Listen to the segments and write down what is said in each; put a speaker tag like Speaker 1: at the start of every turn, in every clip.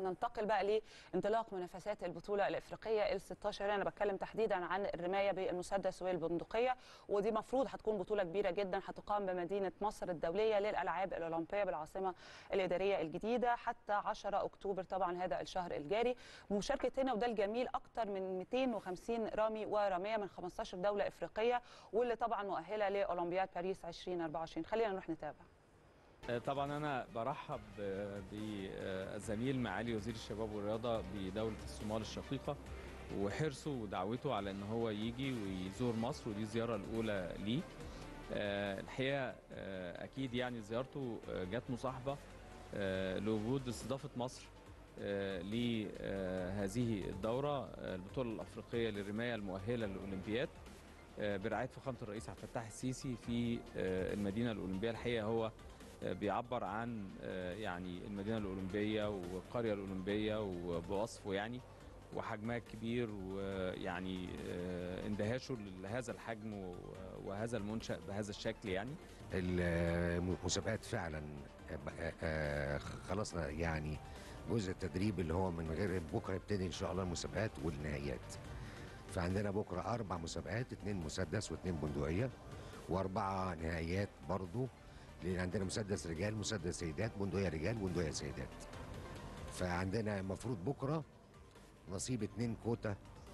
Speaker 1: ننتقل بقى لانطلاق منافسات البطوله الافريقيه ال 16 انا بتكلم تحديدا عن الرمايه بالمسدس والبندقيه ودي مفروض هتكون بطوله كبيره جدا هتقام بمدينه مصر الدوليه للالعاب الاولمبيه بالعاصمه الاداريه الجديده حتى 10 اكتوبر طبعا هذا الشهر الجاري بمشاركه هنا وده الجميل اكثر من 250 رامي وراميه من 15 دوله افريقيه واللي طبعا مؤهله لاولمبياد باريس 2024 خلينا نروح نتابع
Speaker 2: طبعا انا برحب بالزميل معالي وزير الشباب والرياضه بدوله الصومال الشقيقه وحرصه ودعوته على ان هو يجي ويزور مصر ودي الزياره الاولى ليه الحقيقه اكيد يعني زيارته جت مصاحبه لوجود استضافه مصر لهذه الدوره البطوله الافريقيه للرمايه المؤهله للاولمبياد برعايه فخامه الرئيس عبد الفتاح السيسي في المدينه الاولمبيه الحقيقه هو بيعبر عن يعني المدينه الاولمبيه والقريه الاولمبيه وبوصفه يعني وحجمها الكبير ويعني اندهاشه لهذا الحجم وهذا المنشا بهذا الشكل يعني
Speaker 3: المسابقات فعلا خلصنا يعني جزء التدريب اللي هو من غير بكره يبتدي ان شاء الله المسابقات والنهائيات فعندنا بكره اربع مسابقات اثنين مسدس واثنين بندقيه واربعه نهائيات برضو لان عندنا مسدس رجال مسدس سيدات بندقيه رجال بندقيه سيدات فعندنا المفروض بكره نصيب اتنين كوتا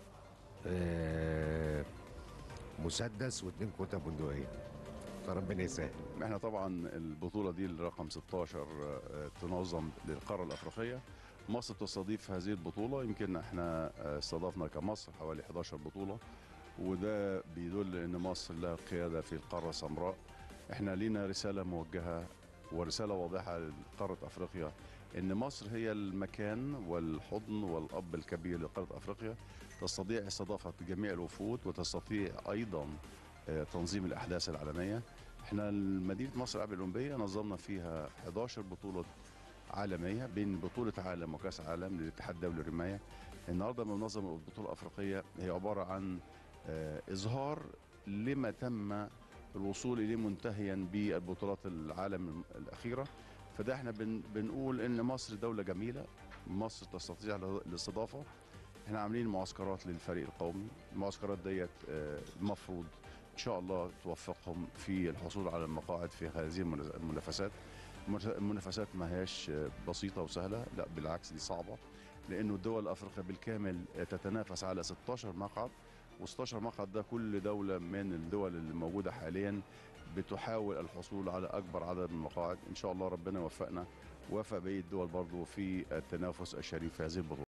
Speaker 3: آه مسدس واتنين كوتا بندقيه فربنا يسهل
Speaker 4: احنا طبعا البطوله دي الرقم 16 تنظم للقاره الافريقيه مصر تستضيف هذه البطوله يمكن احنا استضفنا كمصر حوالي 11 بطوله وده بيدل ان مصر لها قياده في القاره السمراء احنا لينا رساله موجهه ورساله واضحه لقاره افريقيا ان مصر هي المكان والحضن والاب الكبير لقاره افريقيا تستطيع استضافه جميع الوفود وتستطيع ايضا تنظيم الاحداث العالميه احنا مدينه مصر الالعاب الاولمبيه نظمنا فيها 11 بطوله عالميه بين بطوله عالم وكاس عالم للاتحاد الدولي للرمايه النهارده بننظم البطوله الافريقيه هي عباره عن اظهار لما تم الوصول اليه منتهيا بالبطولات العالم الاخيره فده احنا بن بنقول ان مصر دوله جميله مصر تستطيع الاستضافه احنا عاملين معسكرات للفريق القومي المعسكرات ديت المفروض ان شاء الله توفقهم في الحصول على المقاعد في هذه المنافسات المنافسات ما هياش بسيطه وسهله لا بالعكس دي صعبه لانه الدول الافريقيه بالكامل تتنافس على 16 مقعد و16 مقعد ده كل دوله من الدول اللي موجوده حاليا بتحاول الحصول على اكبر عدد من المقاعد ان شاء الله ربنا يوفقنا ووفق بقيه الدول برضه في التنافس الشريف في هذه البطوله